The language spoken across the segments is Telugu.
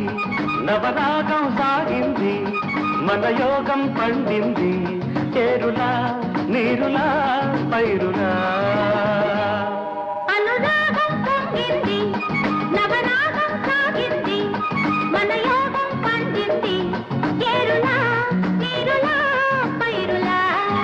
నవరాగం సాగింది మన యోగం పండింది చేరులా నీరులా పైరులా అనురాగం పొంగింది నవరాగం సాగింది మన యోగం పండింది ఏరులా నీరులా పైరులా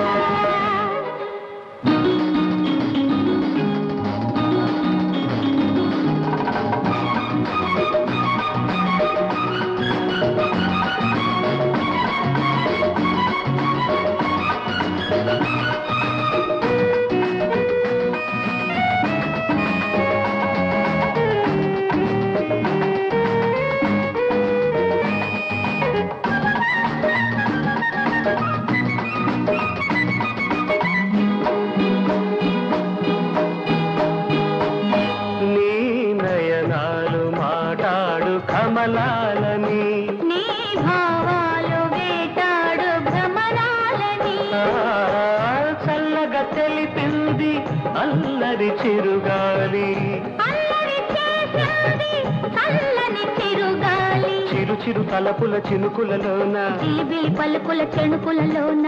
నీ నయనాలు మాటాడు కమలాలని నీ భావాలు వేటాడు భ్రమరాలని ఆ, చల్లగా తెలిపింది అల్లరి చిరుగాలి అల్లరి చేసింది చల్లని చిరుగాలి చిరు చిరు తలపుల చినుకులలోన చిలిబిలి పలుకుల చెణుకులలోన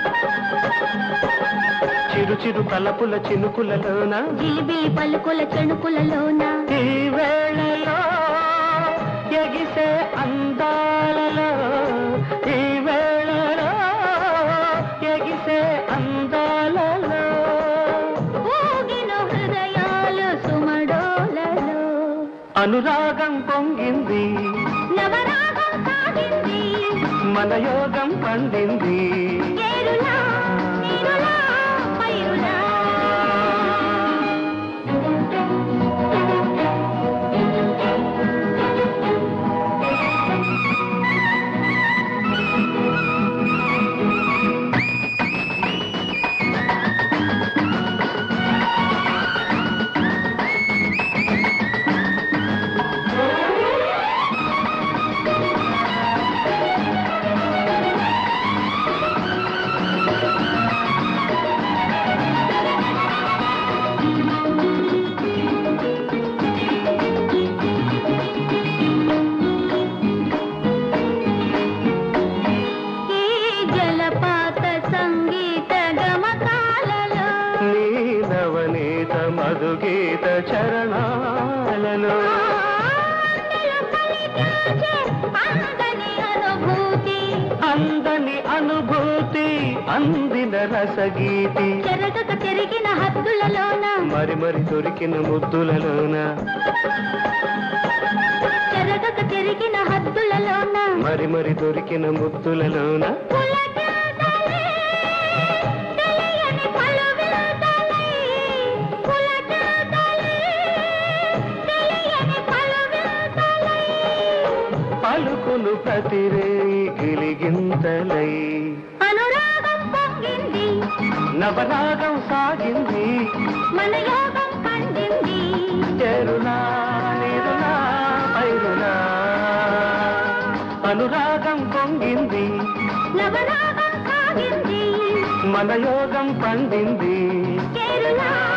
చిరు చిరు తలపుల చినుకులలోన జిలిబిలి పలుకుల చెణుకులలోన ఈ వేళలో ఎగిసే అందాలలో ఈ వేళలో ఎగిసే అందాలలో ఊగిన హృదయాలు సుమడోలలో అనురాగం పొంగింది నవరాగం సాగింది మన యోగం పండింది ఏరులా నీరులా పైరులా ఈ జలపాత సంగీత గమకాలలో నీ నవనీత మధుగీత చరణాలలో ఆందెలు కలిగించే అందని అనుభూతి అందని అనుభూతి అందిన రసగీతి చెరగక చెరిగిన హద్దులలోన మరి మరి దొరికిన ముద్దులలోన చెరగక చెరిగిన హద్దులలోన మరి మరి దొరికిన ముద్దులలోన పులకింతలే, తెలియని పలువింతలై. పులకింతలే, తెలియని పలువింతలై. పలుకులు ప్రతిరేయి గిలిగింతలై అనురాగం పొంగింది నవరాగం సాగింది మన యోగం పండింది చెరునా నిరునా పైరునా అనురాగం పొంగింది నవరాగం సాగింది మన యోగం పండింది కేరులా